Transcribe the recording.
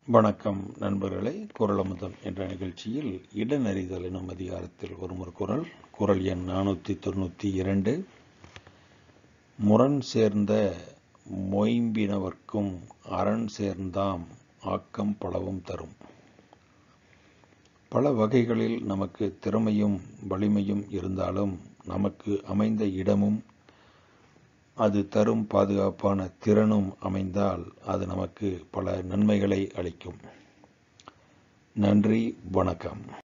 வணக்கம் நண்பர்களே குரலமுதம் என்ற நிகழ்ச்சியில் இடனறிதல் எனும் அதிகாரத்தில் வரும் ஒரு குரல் குரல் எண் நானூற்றி தொண்ணூற்றி இரண்டு முரண் சேர்ந்த மொயம்பினவர்க்கும் அரண் சேர்ந்தாம் ஆக்கம் பலவும் தரும் பல வகைகளில் நமக்கு திறமையும் வலிமையும் இருந்தாலும் நமக்கு அமைந்த இடமும் அது தரும் பாதுகாப்பான திறனும் அமைந்தால் அது நமக்கு பல நன்மைகளை அளிக்கும் நன்றி வணக்கம்